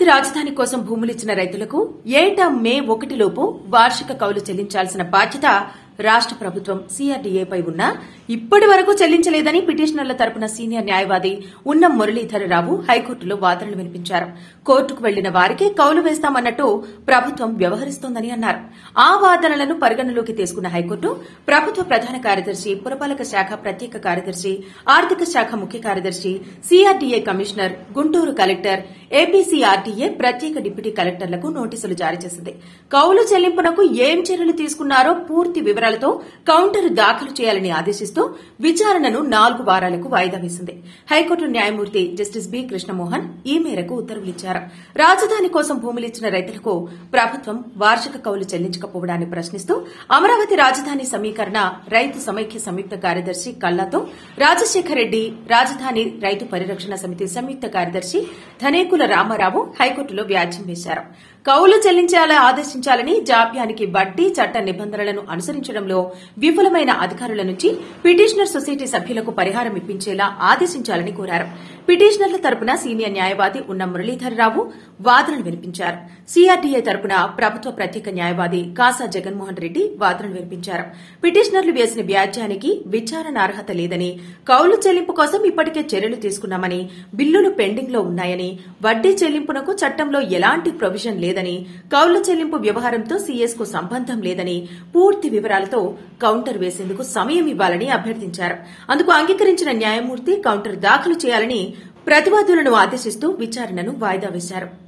రాజధాని కోసం భూములిచ్చిన రైతులకు ఏటా మే ఒకటిలోపు వార్షిక కౌలు చెల్లించాల్సిన బాధ్యత రాష్ట ప్రభుత్వం సీఆర్డీఏపై ఉన్నా ఇప్పటి వరకు చెల్లించలేదని పిటిషనర్ల తరపున సీనియర్ న్యాయవాది ఉన్నం మురళీధరరావు హైకోర్టులో వాదనలు వినిపించారు కోర్టుకు వెళ్లిన వారికి కౌలు వేస్తామన్నట్టు ప్రభుత్వం వ్యవహరిస్తోందని అన్నారు ఆ వాదనలను పరిగణలోకి తీసుకున్న హైకోర్టు ప్రభుత్వ ప్రధాన కార్యదర్శి పురపాలక శాఖ ప్రత్యేక కార్యదర్శి ఆర్థిక శాఖ ముఖ్య కార్యదర్శి CRDA commissioner Guntur collector APCRDA ప్రత్యేక డిప్యూటీ కలెక్టర్లకు నోటీసులు జారీ చేసింది కౌలు చెల్లింపునకు ఏం చర్యలు తీసుకున్నారో పూర్తి వివరాలతో కౌంటర్ దాఖలు చేయాలని ఆదేశిస్తూ విచారణను నాలుగు వారాలకు వాయిదా వేసింది హైకోర్టు న్యాయమూర్తి జస్టిస్ బి కృష్ణమోహన్ ఈ మేరకు ఉత్తర్వులిచ్చారు రాజధాని కోసం భూములిచ్చిన రైతులకు ప్రభుత్వం వార్షిక కౌలు చెల్లించకపోవడాన్ని ప్రశ్నిస్తూ అమరావతి రాజధాని సమీకరణ రైతు సమైక్య సంయుక్త కార్యదర్శి కల్లాతో రాజశేఖర్ రెడ్డి రాజధాని రైతు పరిరక్షణ సమితి సంయుక్త కార్యదర్శి ధనేకుల రామారావు హైకోర్టులో వ్యాజ్యం వేశారు కౌలు చెల్లించాలా ఆదేశించాలని జాప్యానికి వడ్డీ చట్ట నిబంధనలను అనుసరించడంలో విఫలమైన అధికారుల నుంచి పిటిషనర్ సొసైటీ సభ్యులకు పరిహారం ఇప్పించేలా ఆదేశించాలని కోరారు పిటిషనర్ల తరపున సీనియర్ న్యాయవాది ఉన్న మురళీధరరావు వాదనలు వినిపించారు సీఆర్డీఏ తరపున ప్రభుత్వ ప్రత్యేక న్యాయవాది కాసా జగన్మోహన్ రెడ్డి వాదనలు వినిపించారు పిటిషనర్లు వేసిన వ్యాజ్యానికి విచారణ అర్హత లేదని కౌలు చెల్లింపు కోసం ఇప్పటికే చర్యలు తీసుకున్నామని బిల్లులు పెండింగ్ లో ఉన్నాయని వడ్డీ చెల్లింపునకు చట్టంలో ఎలాంటి ప్రొవిజన్ లేదని కౌలు చెల్లింపు వ్యవహారంతో సీఎస్ కు సంబంధం లేదని పూర్తి వివరాలతో కౌంటర్ వేసేందుకు సమయం ఇవ్వాలని అభ్యర్థించారు అందుకు అంగీకరించిన న్యాయమూర్తి కౌంటర్ దాఖలు చేయాలని ప్రతివాదులను ఆదేశిస్తూ విచారణను వాయిదా వేశారు